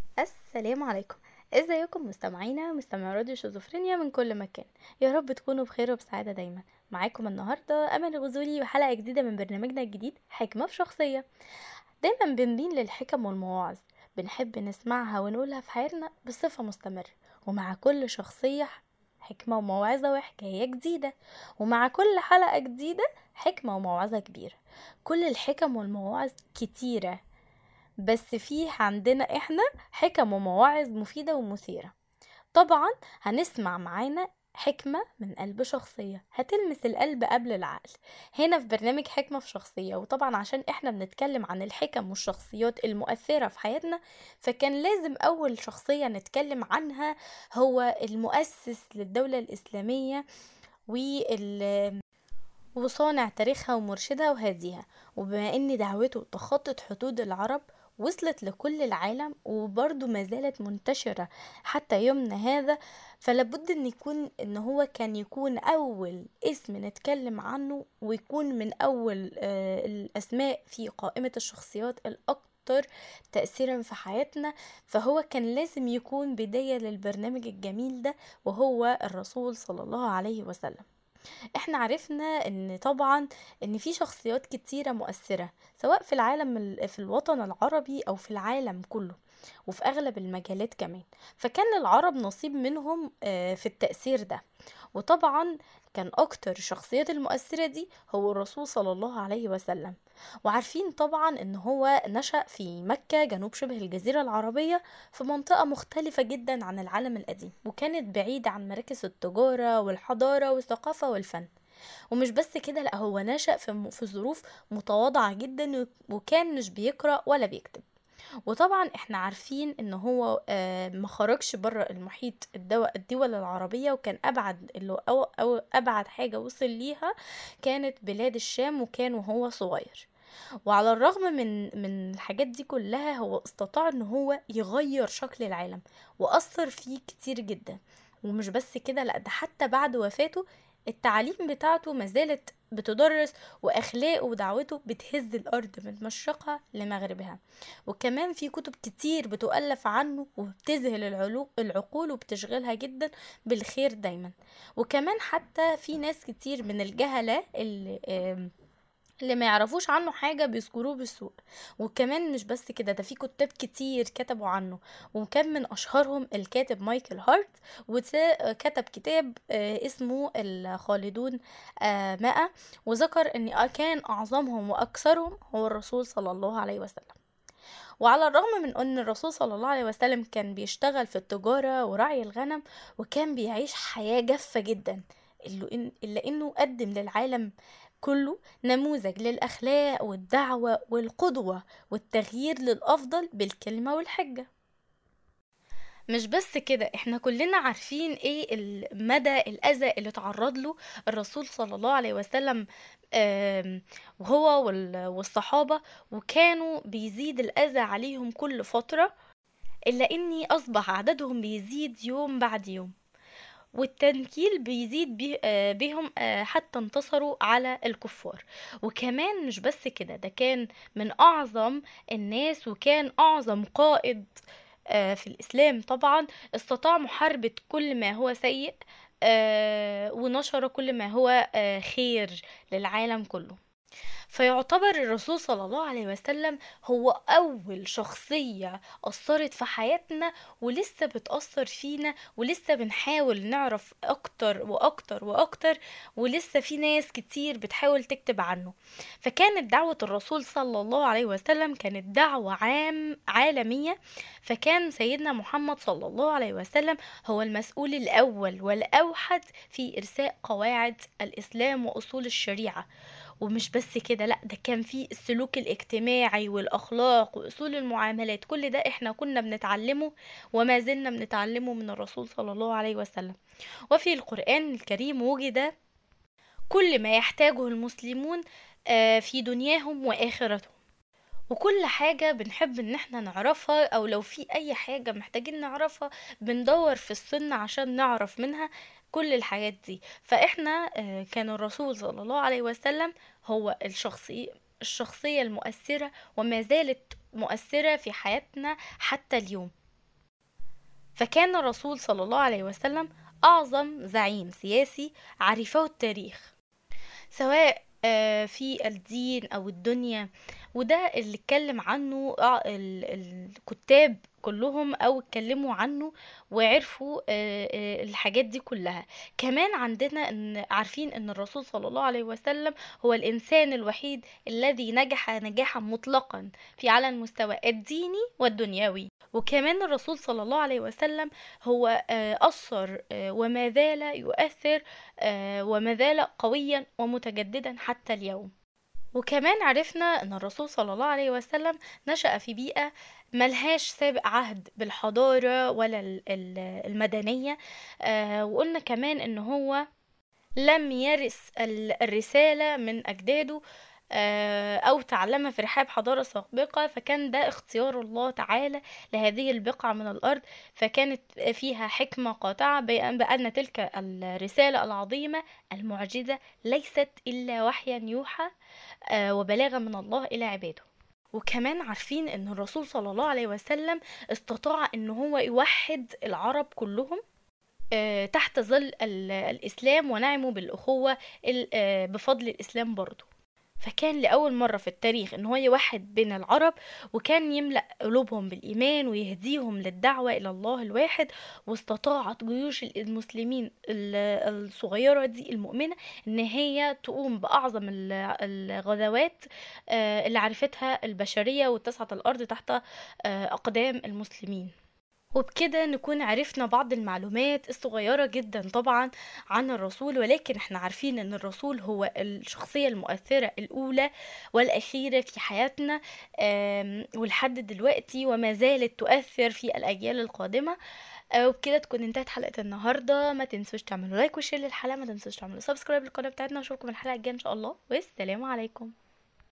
السلام عليكم ازيكم مستمعينا مستمعي راديو شيزوفرينيا من كل مكان يا رب تكونوا بخير وبسعادة دايما معاكم النهاردة أمل الغزولي وحلقة جديدة من برنامجنا الجديد حكمة في شخصية دايما بنميل للحكم والمواعظ بنحب نسمعها ونقولها في حياتنا بصفة مستمرة ومع كل شخصية حكمة وموعظة وحكاية جديدة ومع كل حلقة جديدة حكمة وموعظة كبيرة كل الحكم والمواعظ كتيرة بس فيه عندنا احنا حكم ومواعظ مفيدة ومثيرة طبعا هنسمع معانا حكمة من قلب شخصية هتلمس القلب قبل العقل هنا في برنامج حكمة في شخصية وطبعا عشان احنا بنتكلم عن الحكم والشخصيات المؤثرة في حياتنا فكان لازم أول شخصية نتكلم عنها هو المؤسس للدولة الإسلامية وال وصانع تاريخها ومرشدها وهاديها وبما ان دعوته تخطت حدود العرب وصلت لكل العالم وبرضه ما زالت منتشرة حتى يومنا هذا فلابد ان يكون ان هو كان يكون اول اسم نتكلم عنه ويكون من اول آه الاسماء في قائمة الشخصيات الاكثر تأثيرا في حياتنا فهو كان لازم يكون بداية للبرنامج الجميل ده وهو الرسول صلى الله عليه وسلم احنا عرفنا ان طبعا ان في شخصيات كتيرة مؤثرة سواء في العالم في الوطن العربي او في العالم كله وفي اغلب المجالات كمان فكان للعرب نصيب منهم في التأثير ده وطبعا كان اكتر الشخصيات المؤثرة دي هو الرسول صلى الله عليه وسلم وعارفين طبعا ان هو نشأ في مكة جنوب شبه الجزيرة العربية في منطقة مختلفة جدا عن العالم القديم وكانت بعيدة عن مراكز التجارة والحضارة والثقافة والفن ومش بس كده لا هو نشأ في في ظروف متواضعة جدا وكان مش بيقرأ ولا بيكتب وطبعا احنا عارفين ان هو ما خرجش بره المحيط الدول العربية وكان ابعد اللي أو, او ابعد حاجة وصل ليها كانت بلاد الشام وكان وهو صغير وعلى الرغم من من الحاجات دي كلها هو استطاع ان هو يغير شكل العالم واثر فيه كتير جدا ومش بس كده لا ده حتى بعد وفاته التعاليم بتاعته ما زالت بتدرس واخلاقه ودعوته بتهز الارض من مشرقها لمغربها وكمان في كتب كتير بتؤلف عنه وبتذهل العقول وبتشغلها جدا بالخير دايما وكمان حتى في ناس كتير من الجهلة اللي اللي ما يعرفوش عنه حاجة بيذكروه بالسوء وكمان مش بس كده ده في كتاب كتير كتبوا عنه وكان من اشهرهم الكاتب مايكل هارت وكتب كتاب اسمه الخالدون ماء وذكر ان كان اعظمهم واكثرهم هو الرسول صلى الله عليه وسلم وعلى الرغم من ان الرسول صلى الله عليه وسلم كان بيشتغل في التجارة ورعي الغنم وكان بيعيش حياة جافة جدا إلا إنه قدم للعالم كله نموذج للأخلاق والدعوة والقدوة والتغيير للأفضل بالكلمة والحجة مش بس كده احنا كلنا عارفين ايه مدى الاذى اللي تعرض له الرسول صلى الله عليه وسلم وهو والصحابة وكانوا بيزيد الاذى عليهم كل فترة الا اني اصبح عددهم بيزيد يوم بعد يوم والتنكيل بيزيد بهم حتى انتصروا على الكفار وكمان مش بس كده ده كان من اعظم الناس وكان اعظم قائد في الاسلام طبعا استطاع محاربة كل ما هو سيء ونشر كل ما هو خير للعالم كله فيعتبر الرسول صلى الله عليه وسلم هو أول شخصية أثرت في حياتنا ولسه بتأثر فينا ولسه بنحاول نعرف أكتر وأكتر وأكتر ولسه في ناس كتير بتحاول تكتب عنه فكانت دعوة الرسول صلى الله عليه وسلم كانت دعوة عام عالمية فكان سيدنا محمد صلى الله عليه وسلم هو المسؤول الأول والأوحد في إرساء قواعد الإسلام وأصول الشريعة ومش بس كده لا ده كان في السلوك الاجتماعي والاخلاق واصول المعاملات كل ده احنا كنا بنتعلمه وما زلنا بنتعلمه من الرسول صلى الله عليه وسلم وفي القران الكريم وجد كل ما يحتاجه المسلمون في دنياهم واخرتهم وكل حاجة بنحب ان احنا نعرفها او لو في اي حاجة محتاجين نعرفها بندور في السنة عشان نعرف منها كل الحاجات دي فاحنا كان الرسول صلى الله عليه وسلم هو الشخصية الشخصية المؤثرة وما زالت مؤثرة في حياتنا حتى اليوم فكان الرسول صلى الله عليه وسلم أعظم زعيم سياسي عرفه التاريخ سواء آه، في الدين أو الدنيا وده اللي اتكلم عنه آه، الكتاب كلهم او اتكلموا عنه وعرفوا آه، آه، الحاجات دي كلها كمان عندنا ان عارفين ان الرسول صلى الله عليه وسلم هو الانسان الوحيد الذي نجح نجاحا مطلقا في على المستوى الديني والدنيوي وكمان الرسول صلى الله عليه وسلم هو أثر وما زال يؤثر وما زال قويا ومتجددا حتى اليوم وكمان عرفنا ان الرسول صلى الله عليه وسلم نشأ في بيئة ملهاش سابق عهد بالحضارة ولا المدنية آه، وقلنا كمان ان هو لم يرث الرسالة من أجداده آه، أو تعلمها في رحاب حضارة سابقة فكان ده اختيار الله تعالى لهذه البقعة من الأرض فكانت فيها حكمة قاطعة بأن تلك الرسالة العظيمة المعجزة ليست إلا وحيا يوحى آه، وبلاغا من الله إلى عباده وكمان عارفين ان الرسول صلى الله عليه وسلم استطاع ان هو يوحد العرب كلهم آه، تحت ظل الاسلام ونعموا بالاخوه بفضل الاسلام برضه فكان لأول مرة في التاريخ إن هو يوحد بين العرب وكان يملأ قلوبهم بالإيمان ويهديهم للدعوة إلى الله الواحد واستطاعت جيوش المسلمين الصغيرة دي المؤمنة إن هي تقوم بأعظم الغزوات آه، اللي عرفتها البشرية واتسعت الأرض تحت آه، أقدام المسلمين وبكده نكون عرفنا بعض المعلومات الصغيرة جدا طبعا عن الرسول ولكن احنا عارفين ان الرسول هو الشخصية المؤثرة الاولى والاخيرة في حياتنا ولحد دلوقتي وما زالت تؤثر في الاجيال القادمة آه، وبكده تكون انتهت حلقة النهاردة ما تنسوش تعملوا لايك وشير للحلقة ما تنسوش تعملوا سبسكرايب للقناة بتاعتنا واشوفكم الحلقة الجاية ان شاء الله والسلام عليكم